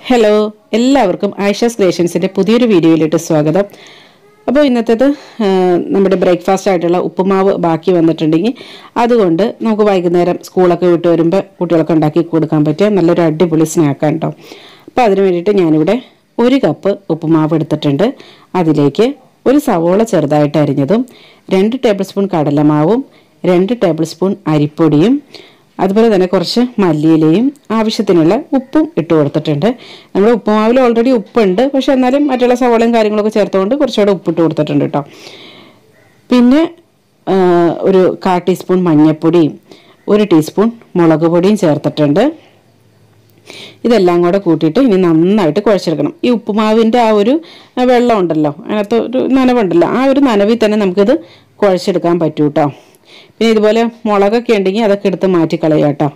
hello എല്ലാവർക്കും ആയിഷാസ് ക്രിയേഷൻസിൻ്റെ പുതിയൊരു വീഡിയോയിലിട്ട് സ്വാഗതം അപ്പോൾ ഇന്നത്തേത് ആ, നമ്മുടെ ബ്രേക്ക്ഫാസ്റ്റ് ആയിട്ടുള്ള ഉപ്പുമാവ് ബാക്കി വന്നിട്ടുണ്ടെങ്കിൽ അതുകൊണ്ട് നമുക്ക് വൈകുന്നേരം സ്കൂളൊക്കെ വിട്ട് വരുമ്പോൾ കുട്ടികൾക്ക് ഉണ്ടാക്കി കൊടുക്കാൻ പറ്റിയ നല്ലൊരു അടിപൊളി സ്നാക്കാണ് കേട്ടോ അപ്പോൾ അതിന് വേണ്ടിയിട്ട് ഞാനിവിടെ ഒരു കപ്പ് ഉപ്പുമാവ് എടുത്തിട്ടുണ്ട് അതിലേക്ക് ഒരു സവോള ചെറുതായിട്ട് അരിഞ്ഞതും രണ്ട് ടേബിൾ സ്പൂൺ കടലമാവും രണ്ട് ടേബിൾ സ്പൂൺ അരിപ്പൊടിയും അതുപോലെ തന്നെ കുറച്ച് മല്ലിയിലയും ആവശ്യത്തിനുള്ള ഉപ്പും ഇട്ട് കൊടുത്തിട്ടുണ്ട് നമ്മുടെ ഉപ്പുമാവിൽ ഓൾറെഡി ഉപ്പുണ്ട് പക്ഷെ എന്നാലും മറ്റുള്ള സവോളയും കാര്യങ്ങളൊക്കെ ചേർത്തുകൊണ്ട് കുറച്ചുകൂടെ ഉപ്പിട്ട് കൊടുത്തിട്ടുണ്ട് കേട്ടോ പിന്നെ ആ, ഒരു കാ ടീസ്പൂൺ മഞ്ഞൾപ്പൊടിയും ഒരു ടീസ്പൂൺ മുളക് പൊടിയും ചേർത്തിട്ടുണ്ട് ഇതെല്ലാം കൂടെ കൂട്ടിയിട്ട് ഇനി നന്നായിട്ട് കുഴച്ചെടുക്കണം ഈ ഉപ്പുമാവിൻ്റെ ആ ഒരു വെള്ളം ഉണ്ടല്ലോ അതിനകത്ത് ഒരു നനവുണ്ടല്ലോ ആ ഒരു നനവിൽ തന്നെ നമുക്കിത് കുഴച്ചെടുക്കാൻ പറ്റൂ കേട്ടോ പിന്നെ ഇതുപോലെ മുളകൊക്കെ ഉണ്ടെങ്കിൽ അതൊക്കെ എടുത്ത് മാറ്റി കളയാം കേട്ടോ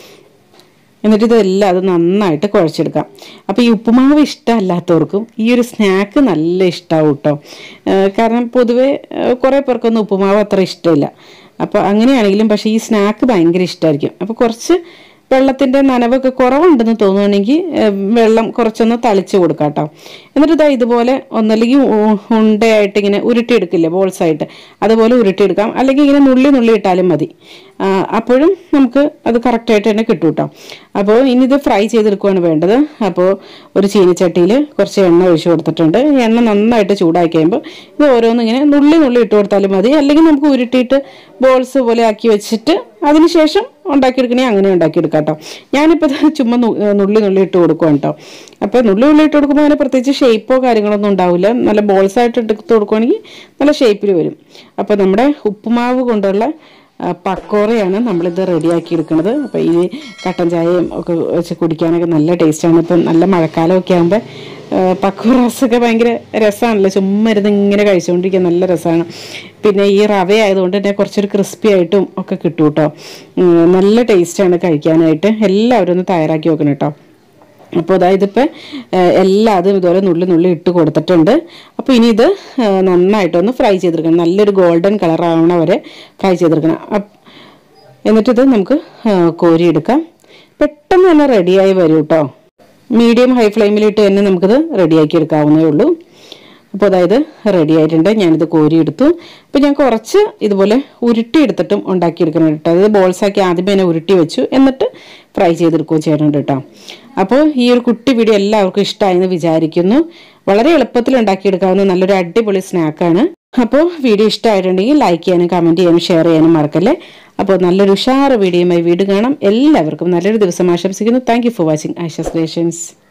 എന്നിട്ട് ഇതെല്ലാം അത് നന്നായിട്ട് കുഴച്ചെടുക്കാം അപ്പോൾ ഈ ഉപ്പുമാവ് ഇഷ്ടമല്ലാത്തവർക്കും ഈ ഒരു സ്നാക്ക് നല്ല ഇഷ്ടമാവും കേട്ടോ ഏഹ് കാരണം പൊതുവേ ഏഹ് കുറേ പേർക്കൊന്നും ഉപ്പുമാവ് അത്ര ഇഷ്ടമില്ല അപ്പോൾ അങ്ങനെയാണെങ്കിലും പക്ഷേ ഈ സ്നാക്ക് ഭയങ്കര ഇഷ്ടമായിരിക്കും അപ്പോൾ കുറച്ച് വെള്ളത്തിൻ്റെ നനവൊക്കെ കുറവുണ്ടെന്ന് തോന്നുകയാണെങ്കിൽ ഏഹ് വെള്ളം കുറച്ചൊന്ന് തളിച്ച് കൊടുക്കാം കേട്ടോ എന്നിട്ട് ഇതാ ഇതുപോലെ ഒന്നല്ലെങ്കിൽ ഉ- ഉണ്ടയായിട്ട് ഇങ്ങനെ ഉരുട്ടിയെടുക്കില്ലേ ബോൾസ് ആയിട്ട് അതുപോലെ ഉരുട്ടിയെടുക്കാം അല്ലെങ്കിൽ ഇങ്ങനെ നുള്ളി നുള്ളി ഇട്ടാലും മതി ആ, അപ്പോഴും നമുക്ക് അത് കറക്റ്റായിട്ട് തന്നെ കിട്ടും കേട്ടോ അപ്പോൾ ഇനി ഇത് ഫ്രൈ ചെയ്തെടുക്കുകയാണ് വേണ്ടത് അപ്പോൾ ഒരു ചീനിച്ചട്ടിയിൽ കുറച്ച് എണ്ണ ഒഴിച്ചു കൊടുത്തിട്ടുണ്ട് ഈ എണ്ണ നന്നായിട്ട് ചൂടാക്കി കഴിയുമ്പോൾ ഇത് ഓരോന്നും ഇങ്ങനെ നുള്ളി നുള്ളി ഇട്ട് കൊടുത്താലും മതി അല്ലെങ്കിൽ നമുക്ക് ഉരുട്ടിയിട്ട് ബോൾസ് പോലെ ആക്കി വെച്ചിട്ട് അതിനുശേഷം ഉണ്ടാക്കിയെടുക്കണേ അങ്ങനെ ഉണ്ടാക്കിയെടുക്കാം കേട്ടോ ഞാനിപ്പോൾ ഇത് ചുമ്മാ നു- നുള്ളി നുള്ളി ഇട്ട് കൊടുക്കുവാണ് കേട്ടോ അപ്പോൾ നുള്ളി നുള്ളി ഇട്ട് കൊടുക്കുമ്പോൾ അങ്ങനെ പ്രത്യേകിച്ച് ഷേപ്പോ കാര്യങ്ങളൊന്നും ഉണ്ടാവില്ല നല്ല ബോൾസ് ആയിട്ട് എടുത്ത് കൊടുക്കുകയാണെങ്കിൽ നല്ല ഷേപ്പിൽ വരും അപ്പോൾ നമ്മുടെ ഉപ്പുമാവ് കൊണ്ടുള്ള ആ, പക്കോറയാണ് നമ്മളിത് റെഡിയാക്കി എടുക്കുന്നത് അപ്പോൾ ഈ കട്ടൻ ചായയും ഒക്കെ വെച്ച് കുടിക്കാനൊക്കെ നല്ല ടേസ്റ്റാണ് ഇപ്പം നല്ല മഴക്കാലമൊക്കെ ആകുമ്പോൾ പക്കോറാസൊക്കെ ഭയങ്കര രസമാണല്ലോ ചുമ്മാ ഇരുന്ന് ഇങ്ങനെ കഴിച്ചുകൊണ്ടിരിക്കാൻ നല്ല രസമാണ് പിന്നെ ഈ റവ ആയതുകൊണ്ട് തന്നെ കുറച്ചൊരു ക്രിസ്പി ആയിട്ടും ഒക്കെ കിട്ടും കേട്ടോ ഉം, നല്ല ടേസ്റ്റാണ് കഴിക്കാനായിട്ട് എല്ലാവരും ഒന്ന് തയ്യാറാക്കി വെക്കണം കേട്ടോ അപ്പോൾ അതായത് ഇപ്പം എല്ലാം അതും ഇതുപോലെ നുള്ളി നുള്ളി ഇട്ട് കൊടുത്തിട്ടുണ്ട് അപ്പോൾ ഇനി ഇത് ആ, നന്നായിട്ടൊന്ന് ഫ്രൈ ചെയ്തെടുക്കണം നല്ലൊരു ഗോൾഡൻ കളർ ആവണ വരെ ഫ്രൈ ചെയ്തെടുക്കണം അപ്പ് എന്നിട്ടിത് നമുക്ക് ആ, കോരിയെടുക്കാം പെട്ടെന്ന് തന്നെ റെഡിയായി വരും കേട്ടോ മീഡിയം ഹൈ ഫ്ലെയിമിലിട്ട് തന്നെ നമുക്കിത് റെഡിയാക്കി എടുക്കാവുന്നേ ഉള്ളൂ അപ്പോൾ അതായത് റെഡി ആയിട്ടുണ്ട് ഞാനിത് കോരിയെടുത്തു അപ്പോൾ ഞാൻ കുറച്ച് ഇതുപോലെ ഉരുട്ടി എടുത്തിട്ടും ഉണ്ടാക്കിയെടുക്കണം കേട്ടോ അതായത് ബോൾസാക്കി ആദ്യമേ തന്നെ ഉരുട്ടി വെച്ചു എന്നിട്ട് ഫ്രൈ ചെയ്തെടുക്കുകയും ചെയ്യണുണ്ട് കേട്ടോ അപ്പോൾ ഈ ഒരു കുട്ടി വീഡിയോ എല്ലാവർക്കും ഇഷ്ടമായെന്ന് വിചാരിക്കുന്നു വളരെ എളുപ്പത്തിൽ ഉണ്ടാക്കിയെടുക്കാവുന്ന നല്ലൊരു അടിപൊളി സ്നാക്കാണ് അപ്പോൾ വീഡിയോ ഇഷ്ടമായിട്ടുണ്ടെങ്കിൽ ലൈക്ക് ചെയ്യാനും കമൻറ്റ് ചെയ്യാനും ഷെയർ ചെയ്യാനും മറക്കല്ലേ അപ്പോൾ നല്ലൊരു ഉഷാറ് വീഡിയോയുമായി വീണ്ടും കാണാം എല്ലാവർക്കും നല്ലൊരു ദിവസം ആശംസിക്കുന്നു thank you for watching Ashes creations